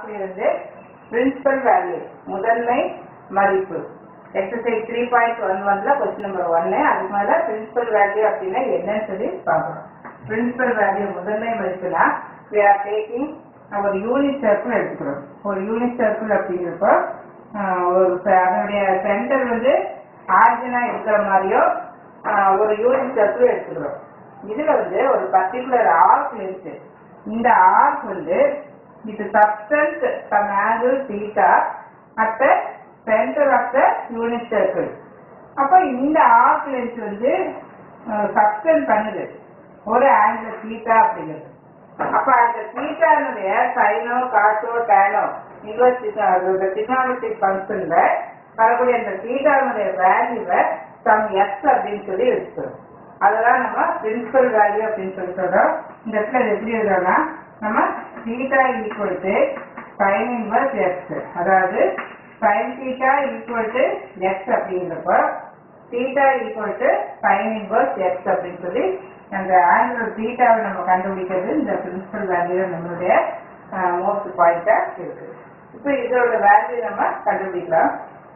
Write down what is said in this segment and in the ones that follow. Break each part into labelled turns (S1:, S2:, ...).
S1: ஆர்க்ல இருந்து principal value முதன்மை மதிப்பு எக்ஸசைஸ் த்ரீ பாயிண்ட் ஒன் ஒன்ல கொஸ்டின் நம்பர் ஒன்னு அதுக்கு மேல பிரின்சிபல் வேல்யூ அப்படின்னா என்னன்னு சொல்லி பார்க்கணும் பிரின்சிபல் வேல்யூ முதன்மை மதிப்புனா we are taking ஒரு யூனிட் சர்க்கிள் எடுத்துக்கிறோம் ஒரு யூனிட் சர்க்கிள் அப்படிங்கிறப்போ ஆஹ், ஒரு ச- அதனுடைய சென்டர் வந்து ஆரிஜினா இருக்கிற மாதிரியோ ஆஹ், ஒரு யூனிட் சர்க்கிள் எடுத்துக்கிறோம் இதுல வந்து ஒரு பர்டிகுலர் ஆர்க் இருக்கு இந்த ஆர்க் வந்து இது subtends some angle theta at the centre of the unit circle அப்போ இந்த ஆர்க் லென்த் வந்து சப்ஸ்டன் பண்ணுது ஒரு ஆங்கிள் தீட்டா அப்படிங்கிறது அப்ப அந்த தீட்டானுடைய சைனோ காசோ டேனோ இன்வெஸ்ட் டிக்னாமெட்ரிக் ஃபங்க்ஷன்ல வரக்கூடிய அந்த தீட்டானுடைய வேல்யூவை சம் எக்ஸ் அப்படின்னு சொல்லி வச்சுக்கிறோம் அதெல்லாம் நம்ம பிரின்சிபல் வேல்யூ அப்படின்னு சொல்லி சொல்றோம் இந்த இடத்துல இது எப்படி எழுதுறோம்னா நம்ம theta equal to sine inverse x அதாவது sine theta equal to x அப்படிங்கிறப்போ theta equal to sine inverse x அப்படின்னு சொல்லி அந்த ஆங்கிள் தீட்டாவை நம்ம கண்டுபிடிக்கிறது இந்த பிரின்சிபல் வேல்யூ நம்மளுடைய மோஸ்ட் பாயிண்டா இருக்கு இப்போ இதோட வேல்யூ நம்ம கண்டுபிடிக்கலாம்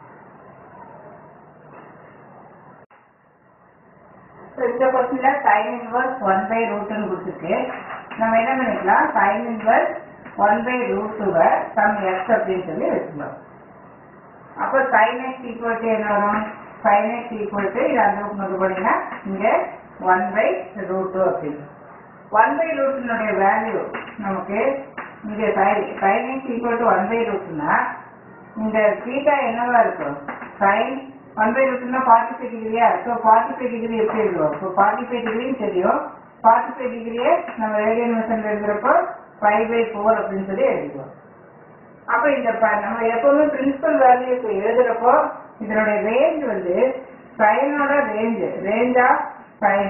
S1: So, இந்த கொஸ்டின்ல சைன் இன்வர்ஸ் ஒன் பை ரூட்னு கொடுத்துருக்கு நம்ம என்ன பண்ணிக்கலாம் sine inverse one by root டூவை சம் எக்ஸ் அப்படின்னு சொல்லி வச்சுக்கலாம் அப்போ சைன் எக்ஸ் ஈக்குவல் டு என்ன வரும் சைன் எக்ஸ் ஈக்குவல் டு இது அந்த பக்கம் கொண்டு போனீங்கன்னா இங்க ஒன் பை ரூட் டூ அப்படின்னு ஒன் பை ரூட்டினுடைய வேல்யூ நமக்கு இங்க sine x equal to one by ரூட்னா இந்த தீட்டா என்னவா இருக்கும் சைன் ஒன் பை ரூட்னா ஃபார்ட்டி ஃபைவ் டிகிரியா ஸோ ஃபார்ட்டி ஃபைவ் டிகிரி எப்படி எழுதுவோம் இப்போ ஃபார்ட்டி ஃபைவ் டிகிரியும் தெரியும் ஃபார்ட்டி ஃபைவ் டிகிரியே நம்ம ரேடியன் மிஷன்ல எழுதுறப்போ ஃபைவ் பை ஃபோர் அப்படின்னு சொல்லி எழுதிக்குவோம் அப்ப இந்த ப- நம்ம எப்பவுமே பிரின்சிபல் வேல்யூக்கு எழுதுறப்போ இதனுடைய ரேஞ்ச் வந்து சைனோட range range of sine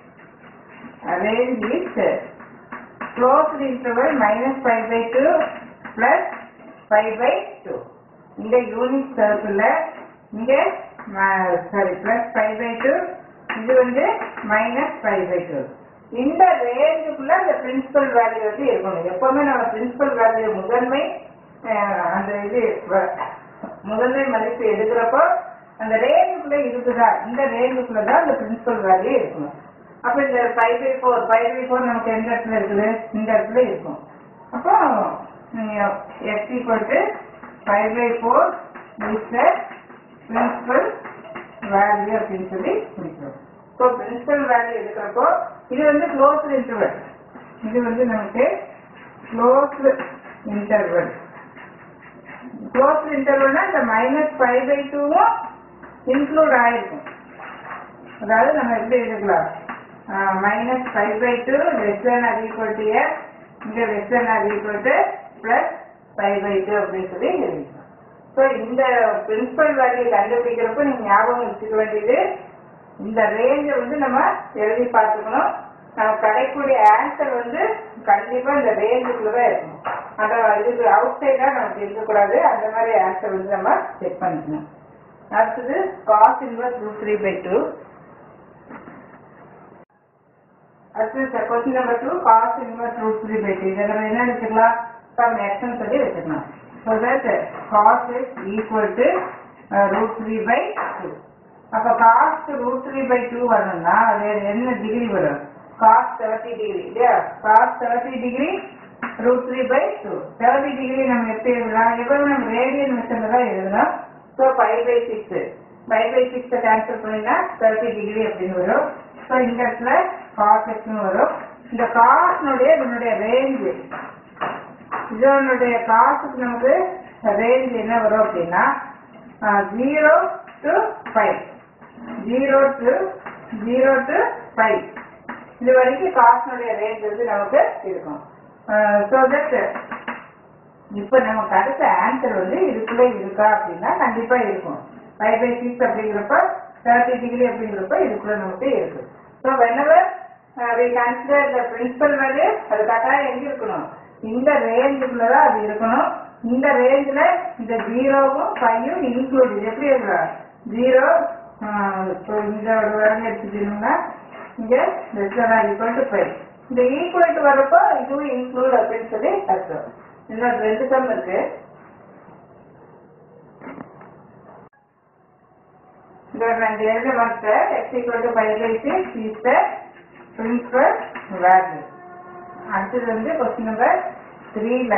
S1: range is closed interval minus five by two plus five by two இந்த யூனிட் சர்க்கிள்ல இங்க sorry plus five by two இது வந்து மைனஸ் ஃபைவ் பை டூ இந்த ரேஞ்சுக்குள்ள அந்த பிரின்சிபல் வேல்யூ வந்து இருக்கணும் எப்பவுமே நம்ம பிரின்சிபல் வேல்யூ முதன்மை அஹ், அந்த இது வ- முதன்மை மதிப்பு எடுக்கிறப்போ அந்த ரேஞ்சுக்குள்ள இருக்குதா இந்த ரேஞ்சுக்குள்ள தான் அந்த பிரின்சிபல் வேல்யூ இருக்கணும் அப்ப இந்த five by four five by four நமக்கு எந்த இடத்துல இருக்குது இந்த இடத்துல இருக்கும் அப்போ x equal to five by four is the principal value அப்படின்னு சொல்லி குறிக்கிறோம் ஸோ பிரின்சிபல் வேல்யூ எடுக்கிறப்போ இது வந்து க்ளோஸ்டு இன்டர்வல் இது வந்து நமக்கு க்ளோஸ்டு இன்டர்வல் க்ளோஸ்டு இன்டர்வல்னா இந்த மைனஸ் ஃபைவ் பை டூவும் இன்க்ளூட் ஆயிருக்கும் அதாவது நம்ம எப்படி எழுதலாம் minus five by two less than அது ஈக்குவல் டு எக்ஸ் இங்கே லெஸ் தேன் அது equal to plus five by two அப்படின்னு சொல்லி எழுதிக்கலாம் ஸோ இந்த பிரின்சிபல் வேல்யூ கண்டுபிடிக்கிறப்ப நீங்க ஞாபகம் வச்சுக்க வேண்டியது இந்த ரேஞ்சை வந்து நம்ம எழுதி பார்த்துக்கணும் நம்ம கிடைக்கக்கூடிய ஆன்சர் வந்து கண்டிப்பா இந்த ரேஞ்சுக்குள்ள தான் இருக்கணும் அந்த இதுக்கு அவுட் சைடா நமக்கு இருக்கக்கூடாது அந்த மாதிரி ஆன்சர் வந்து நம்ம செக் பண்ணிக்கணும் அடுத்தது cos inverse root three by two அடுத்து question number two cos inverse root three by two இதை நம்ம என்ன வச்சுக்கலாம் சம் எக்ஸ்ன்னு சொல்லி வச்சுக்கலாம் so that cos is equal to root three by two அப்போ cos root three by two வரணும்னா அது என்ன டிகிரி வரும் காஸ் தேர்ட்டி டிகிரி இல்லையா cos thirty degree root three by two thirty degree நம்ம எப்படி எழுதலாம் எவ்வளவு நம்ம ரேடியன் மெத்தடில் தான் எழுதணும் so five by six five by சிக்ஸை கேன்சல் பண்ணினா தேர்ட்டி டிகிரி அப்படின்னு வரும் ஸோ இந்த இடத்துல காஸ் எக்ஸ்னு வரும் இந்த காஸ்னுடைய இதனுடைய ரேஞ்சு இதனுடைய காசுக்கு நமக்கு ரேஞ்ச் என்ன வரும் அப்படின்னா zero to five zero to zero to five இது வரைக்கும் காசுனுடைய ரேஞ்ச் வந்து நமக்கு இருக்கும் ஸோ தட் இப்போ நமக்கு அடுத்த ஆன்சர் வந்து இதுக்குள்ளே இருக்கா அப்படின்னா கண்டிப்பா இருக்கும் ஃபைவ் பை சிக்ஸ் அப்படிங்கிறப்ப தேர்ட்டி டிகிரி அப்படிங்கிறப்ப இதுக்குள்ள நமக்கு இருக்கு so whenever we consider the principal value அது கட்டாயம் எங்க இருக்கணும் இந்த ரேஞ்சுக்குள்ள தான் அது இருக்கணும் இந்த ரேஞ்சில் இந்த ஜீரோவும் ஃபைவும் இன்க்ளூட் எப்படி இருக்கலாம் ஜீரோ இப்போ இந்த வேல்யூ எடுத்துட்டீங்கன்னா இங்க less than or equal to five இந்த ஈக்குவல் டு வரப்போ இதுவும் இன்க்ளூட் அப்படின்னு சொல்லி அர்த்தம் இன்னும் ரெண்டு சம் இருக்கு இந்த நான் எழுத மாட்டேன் x equal to five by six is the principal value அடுத்தது வந்து கொஸ்டின் நம்பர் த்ரீல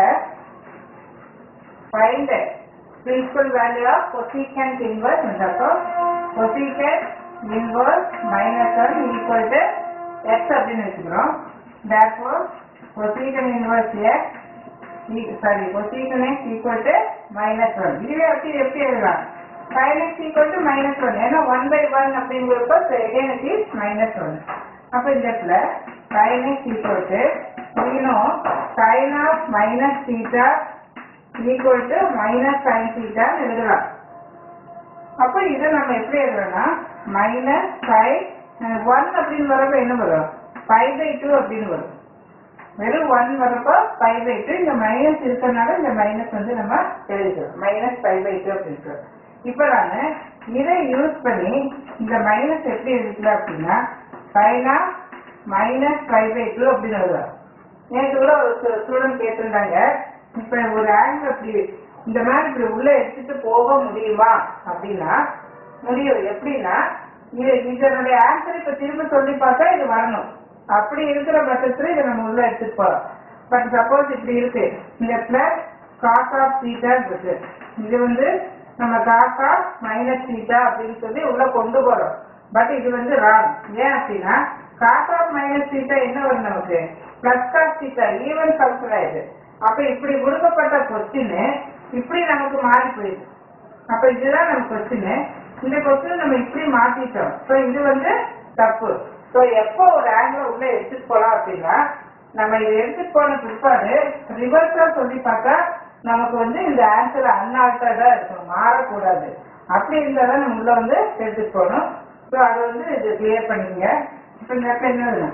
S1: find the principal value of cosecant inverse therefore cosecant inverse minus 1 equal to x அப்படின்னு வச்சுக்கிறோம் therefore cosecant inverse x e- sorry cosecant x equal to minus 1 இதுவே எப்படி எப்படி எழுதலாம் sin x equal to minus 1 ஏன்னா 1 by 1 அப்படிங்கிறப்ப so again it is minus 1 அப்ப இந்த இடத்துல sin x equal to we know sin of minus theta equal to minus sine theta எழுதலாம் அப்போ இதை நம்ம எப்படி எழுதலாம்னா மைனஸ் ஃபைவ் ஒன் அப்படின்னு வரப்ப என்ன வரும் ஃபைவ் பை டூ அப்படின்னு வரும் வெறும் ஒன் வரப்போ ஃபைவ் பை டூ இந்த மைனஸ் இருக்கிறதுனால இந்த மைனஸ் வந்து நம்ம எழுதிக்கிறோம் மைனஸ் ஃபைவ் பை டூ அப்படின்னு இப்போ நான் இதை யூஸ் பண்ணி இந்த மைனஸ் எப்படி எழுதிக்கலாம் அப்படின்னா ஃபைனா மைனஸ் ஃபைவ் பை டூ அப்படின்னு எழுதலாம் நேற்று கூட ஒரு ஸ்டூடெண்ட் கேட்டிருந்தாங்க இப்ப ஒரு ஆங்கிள் அப்படி இந்த மாதிரி இப்படி உள்ள எடுத்துட்டு போக முடியுமா அப்படின்னா முடியும் எப்படின்னா இது இதனுடைய ஆன்சர் இப்ப திரும்ப சொல்லி பார்த்தா இது வரணும் அப்படி இருக்கிற பட்சத்துல இதை நம்ம உள்ள எடுத்துட்டு போறோம் பட் சப்போஸ் இப்படி இருக்கு இந்த பிளஸ் காஸ் ஆஃப் தீட்டா இருக்கு இது வந்து நம்ம காஸ் ஆஃப் மைனஸ் தீட்டா அப்படின்னு சொல்லி உள்ள கொண்டு போறோம் பட் இது வந்து ராங் ஏன் அப்படின்னா காஸ் ஆஃப் மைனஸ் தீட்டா என்ன வரும் நமக்கு plus cos theta even function ஆயிடுது அப்ப இப்படி கொடுக்கப்பட்ட கொஸ்டின் இப்படி நமக்கு மாறி போயிடுது அப்ப இதுதான் நம்ம கொஸ்டின் இந்த கொஸ்டின் நம்ம இப்படி மாத்திட்டோம் ஸோ இது வந்து தப்பு ஸோ எப்போ ஒரு ஆங்கிள் உள்ள எடுத்துட்டு போலாம் அப்படின்னா நம்ம இதை எடுத்துட்டு போன பிற்பாடு ரிவர்ஸா சொல்லி பார்த்தா நமக்கு வந்து இந்த ஆன்சர் அன்ஆல்டர்டா இருக்கும் மாறக்கூடாது அப்படி இருந்தா தான் நம்ம உள்ள வந்து எடுத்துட்டு போகணும் ஸோ அதை வந்து இது கிளியர் பண்ணிக்கங்க இப்போ இந்த இடத்துல என்ன எழுதணும்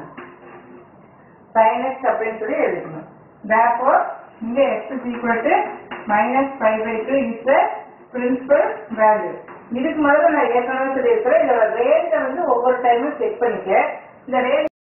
S1: sin x அப்படின்னு சொல்லி எழுதிக்கணும் therefore இங்க x is equal to minus 5 by 2 is the principal value இதுக்கு முதல்ல நான் ஏற்கனவே சொல்லியிருக்கிறேன் இந்த ரேஞ்சை வந்து ஒவ்வொரு டைமும் செக் பண்ணிக்க இந்த ரேஞ்ச்